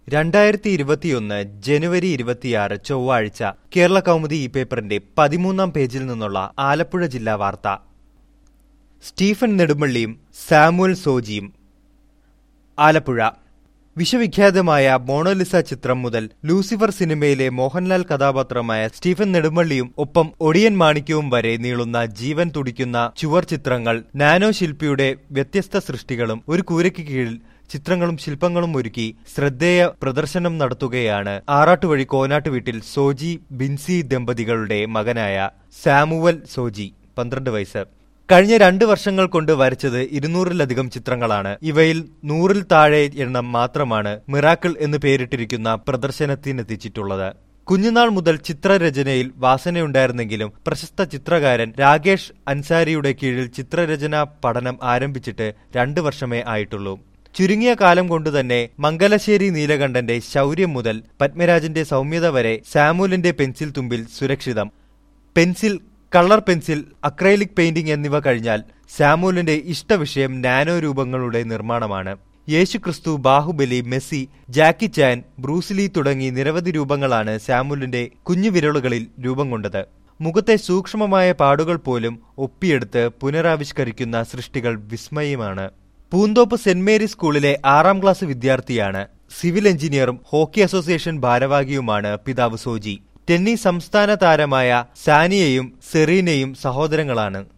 രണ്ടായിരത്തി ഇരുപത്തിയൊന്ന് ജനുവരി ഇരുപത്തിയാറ് ചൊവ്വാഴ്ച കേരള കൗമുദി ഈ പേപ്പറിന്റെ പതിമൂന്നാം പേജിൽ നിന്നുള്ള ആലപ്പുഴ ജില്ലാ വാർത്ത സ്റ്റീഫൻ നെടുമ്പള്ളിയും സാമുവൽ സോജിയും ആലപ്പുഴ വിശ്വവിഖ്യാതമായ മോണോലിസ ചിത്രം മുതൽ ലൂസിഫർ സിനിമയിലെ മോഹൻലാൽ കഥാപാത്രമായ സ്റ്റീഫൻ നെടുമ്പള്ളിയും ഒപ്പം ഒടിയൻ മാണിക്യവും വരെ നീളുന്ന ജീവൻ തുടിക്കുന്ന ചുവർ ചിത്രങ്ങൾ നാനോ ശില്പിയുടെ വ്യത്യസ്ത സൃഷ്ടികളും ഒരു കൂരയ്ക്ക് കീഴിൽ ചിത്രങ്ങളും ശില്പങ്ങളും ഒരുക്കി ശ്രദ്ധേയ പ്രദർശനം നടത്തുകയാണ് ആറാട്ടുവഴി കോനാട്ട് വീട്ടിൽ സോജി ബിൻസി ദമ്പതികളുടെ മകനായ സാമുവൽ സോജി പന്ത്രണ്ട് വയസ്സ് കഴിഞ്ഞ രണ്ട് വർഷങ്ങൾ കൊണ്ട് വരച്ചത് ഇരുന്നൂറിലധികം ചിത്രങ്ങളാണ് ഇവയിൽ നൂറിൽ താഴെ എണ്ണം മാത്രമാണ് മിറാക്കിൾ എന്ന് പേരിട്ടിരിക്കുന്ന പ്രദർശനത്തിനെത്തിച്ചിട്ടുള്ളത് കുഞ്ഞുനാൾ മുതൽ ചിത്രരചനയിൽ വാസനയുണ്ടായിരുന്നെങ്കിലും പ്രശസ്ത ചിത്രകാരൻ രാകേഷ് അൻസാരിയുടെ കീഴിൽ ചിത്രരചനാ പഠനം ആരംഭിച്ചിട്ട് രണ്ട് വർഷമേ ആയിട്ടുള്ളൂ ചുരുങ്ങിയ കാലം കൊണ്ട് തന്നെ മംഗലശ്ശേരി നീലകണ്ഠന്റെ ശൗര്യം മുതൽ പത്മരാജന്റെ സൗമ്യത വരെ സാമുലിന്റെ പെൻസിൽ തുമ്പിൽ സുരക്ഷിതം pencil colour pencil acrylic painting എന്നിവ കഴിഞ്ഞാൽ സാമുലിന്റെ ഇഷ്ടവിഷയം നാനോ രൂപങ്ങളുടെ നിർമ്മാണമാണ് യേശുക്രിസ്തു Baahubali Messi Jackie Chan Bruce Lee തുടങ്ങി നിരവധി രൂപങ്ങളാണ് സാമുലിന്റെ കുഞ്ഞു വിരലുകളിൽ രൂപം കൊണ്ടത് മുഖത്തെ സൂക്ഷ്മമായ പാടുകൾ പോലും ഒപ്പിയെടുത്ത് പുനരാവിഷ്കരിക്കുന്ന സൃഷ്ടികൾ വിസ്മയമാണ് പൂന്തോപ്പ് സെന്റ് മേരി സ്കൂളിലെ ആറാം ക്ലാസ് വിദ്യാർത്ഥിയാണ് സിവിൽ എഞ്ചിനീയറും ഹോക്കി അസോസിയേഷൻ ഭാരവാഹിയുമാണ് പിതാവ് സോജി ടെന്നീസ് സംസ്ഥാന താരമായ സാനിയയും സെറീനയും സഹോദരങ്ങളാണ്